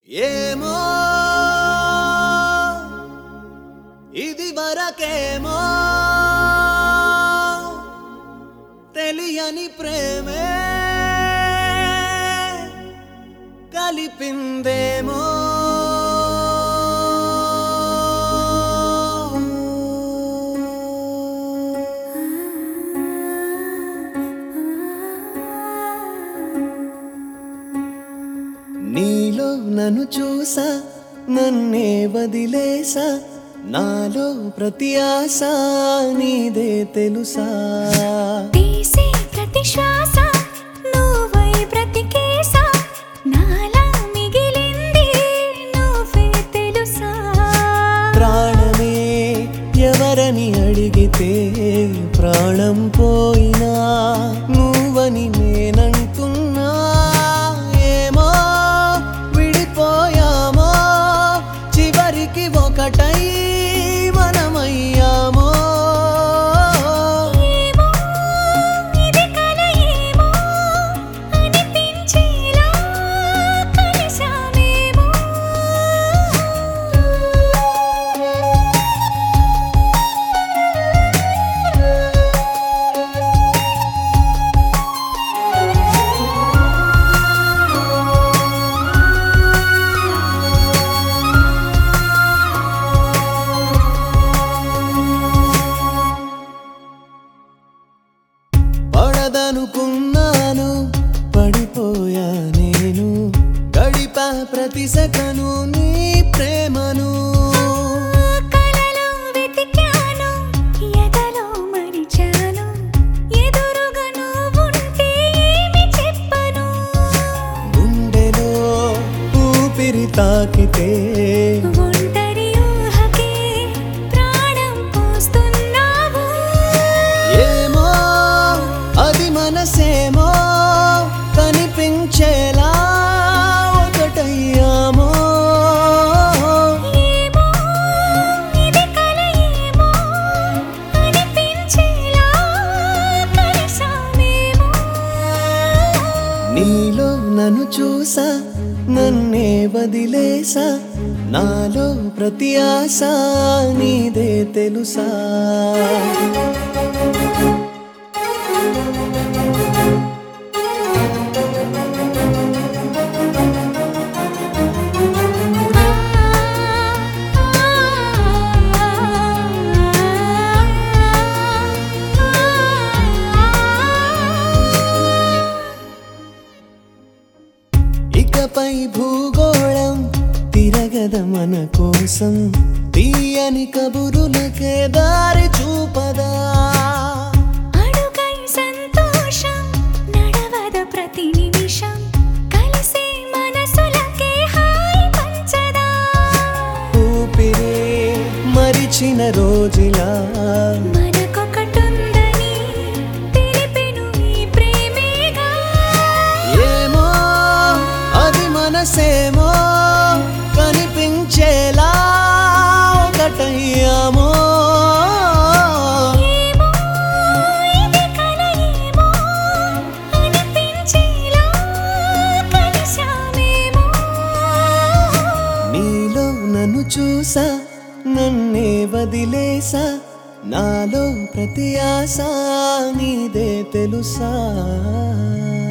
ఏమో ఇది వరకేమో తెలియని ప్రేమే కలిపిందేమో నీలో నన్ను చూసా నన్నే వదిలేసా నాలో ప్రతి ఆశ నీదే తెలుసా తీసే ప్రతి శ్వాస నువ్వై బ్రతికేస నాలా మిగిలింది నువ్వే తెలుసా ప్రాణమే ఎవరని అడిగితే ప్రాణం పోయినా నువ్వని నేనంటున్నా ఏమో విడిపోయామో చివరికి ఒకటై మనమయ్యామో ఏమో ఇది కల ఏమో అనిపించేలా కలిసామేమో పడదనుకున్నాను పడిపోయా నేను గడిపా ప్రతి సెకను నీ ప్రేమను కలలో వెతికాను ఎదలో మరిచాను ఎదురుగా నువ్వుంటే ఏమి చెప్పను గుండెలో ఊపిరి తాకితే ఒంటరి ఊహకే ప్రాణం పోస్తున్నావు ఏమో అది మనసేమో కనిపించేలా ఒకటయ్యామో ఏమో ఇది కల ఏమో అనిపించేలా కలిసామేమో నీలో నన్ను చూసా నన్నే వదిలేసా నాలో ప్రతి ఆశ నీదే తెలుసా ఇకపై భూగోళం తిరగద మన కోసం తీయని కబురులకే దారి చూపదా అడుగై సంతోషం నడవద ప్రతి నిమిషం కలిసే మనసులకే హాయి పంచదా ఊపిరే మరిచిన రోజులా మనకొకటుందని తెలిపెను ఈ ప్రేమేగా ఏమో అది మనసేమో కనిపించేలా ఒకటయ్యామో ఏమో ఇది కల ఏమో అనిపించేలా కలిసామేమో నీలో నన్ను చూసా నన్నే వదిలేసా నాలో ప్రతి ఆశ నీదే తెలుసా